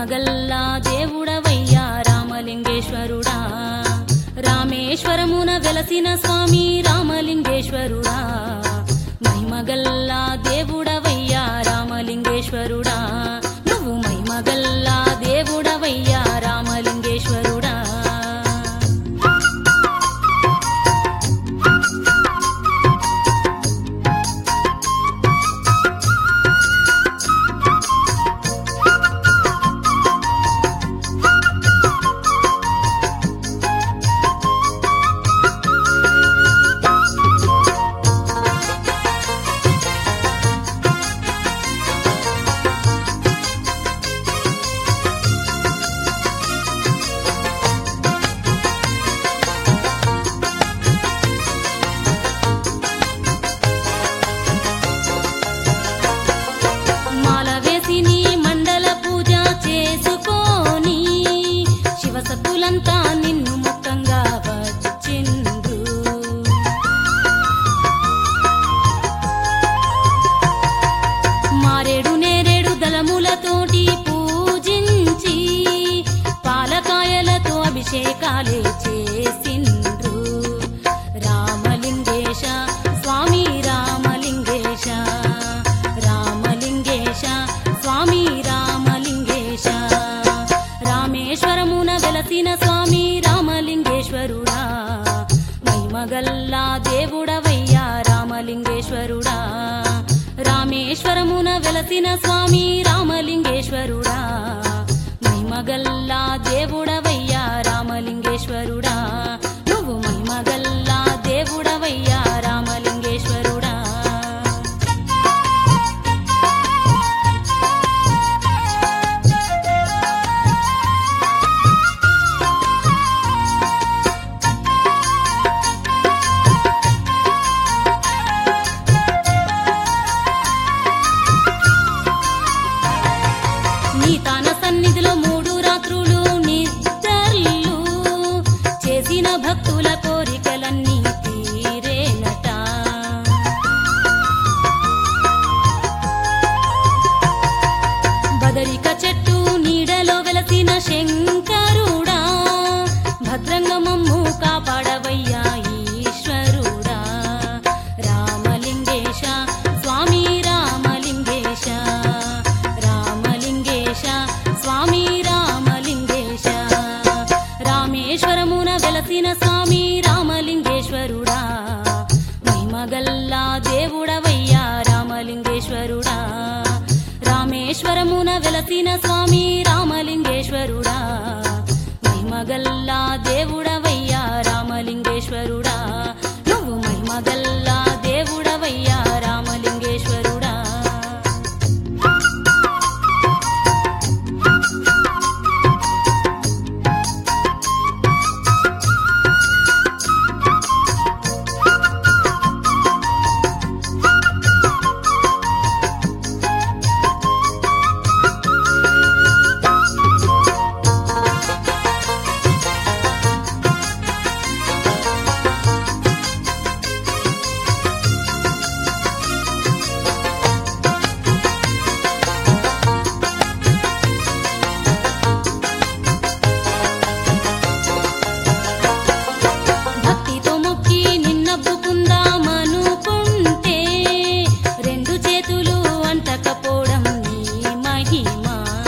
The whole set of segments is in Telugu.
మహిమగల్లా దేవుడవయ్యా రామలింగేశ్వరుడా రామేశ్వరమున వెలసిన స్వామి రామలింగేశ్వరుడా మహిమగల్లా దేవుడవయ్యా రామలింగేశ్వరుడా నువ్వు మహిమగల్లా దేవుడవయ్యా రామలింగేశ్వరుడా మాల వేసి నీ మండల పూజ చేసుకొని శివసతులంతా నిన్ను ముఖంగా వచ్చిండ్రు మారేడు నేరేడు దళములతోటి పూజించి పాలకాయలతో అభిషేకాలే చేసిండ్రు రామలింగేశ స్వామి రామలింగేశ రామలింగేశ స్వామి రామలింగేశ రామేశ్వరమున వెలసిన స్వామి రామలింగేశ్వరుడా మహిమగల్లా దేవుడవయ్యా రామలింగేశ్వరుడా రామేశ్వరమున వెలసిన స్వామి రామలింగేశ్వరుడా మహిమగల్లా దేవుడవయ్యా రామలింగేశ్వరుడా నువ్వు మహిమగల్లా దేవుడవయ్యా రామలింగేశ్వరుడా నీ తాన సన్నిధిలో మూడు రాత్రులు నిద్రలు చేసిన భక్తుల కోరికలన్నీ తీరేనట బదరిక చెట్టు నీడలో వెలసిన శంకరుడా భద్రంగమమ్ము కాపాడవయ్యా ఈశ్వరుడా రామలింగేశ స్వామి రామలింగేశ రామలింగేశ స్వామి రామలింగేశ రామేశ్వరమున వెలసిన స్వామి రామలింగేశ్వరుడా మహిమగల్లా దేవుడవయ్యా రామలింగేశ్వరుడా రామేశ్వరమున వెలసిన స్వామి రామలింగేశ్వరుడా మహిమగల్లా దేవుడవయ్యా రామలింగేశ్వరుడా నువ్వు మహిమగల్లా దేవుడవయ్యా రామలింగేశ్వరుడా భక్తితో మొక్కి నిన్నబ్బుకుందామనుకుంటే రెండు చేతులు అంటకపోవడం నీ మహిమ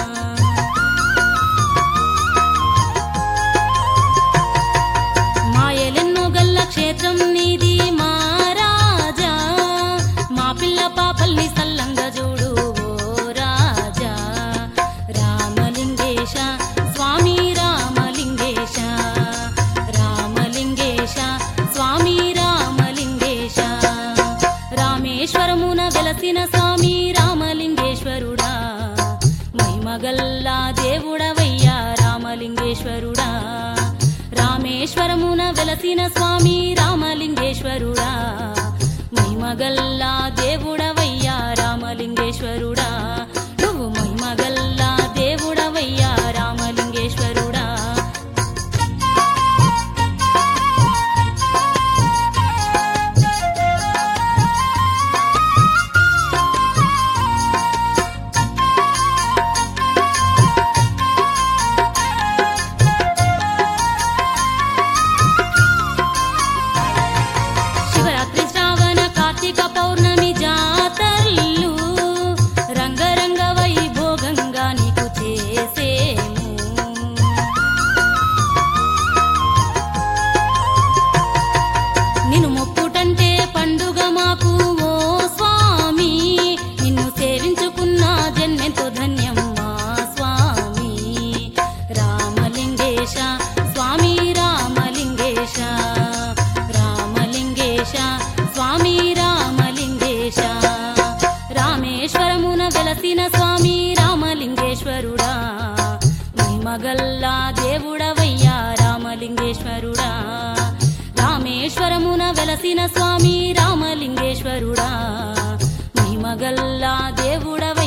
మాయలెన్నో గల్ల క్షేత్రం నీది మారాజా మా పిల్ల పాపల్ని సల్లంగా చూడు ఓ రాజా రామలింగేశ స్వామి రామలింగేశ రామలింగేశ స్వామి రామలింగేశ రామేశ్వరమున వెలసిన స్వామి రామలింగేశ్వరుడా మహిమగల్లా దేవుడవయ్యా రామలింగేశ్వరుడా రామేశ్వరమున వెలసిన స్వామి రామలింగేశ్వరుడా మహిమగల్లా దేవుడవయ్యా రామలింగేశ్వరుడా నువ్వు మహిమగల్లా దేవుడవయ్యా రామలింగేశ్వరుడా మహిమగల్లా దేవుడవయ్యా రామలింగేశ్వరుడా రామేశ్వరమున వెలసిన స్వామి రామలింగేశ్వరుడా మహిమగల్లా దేవుడవ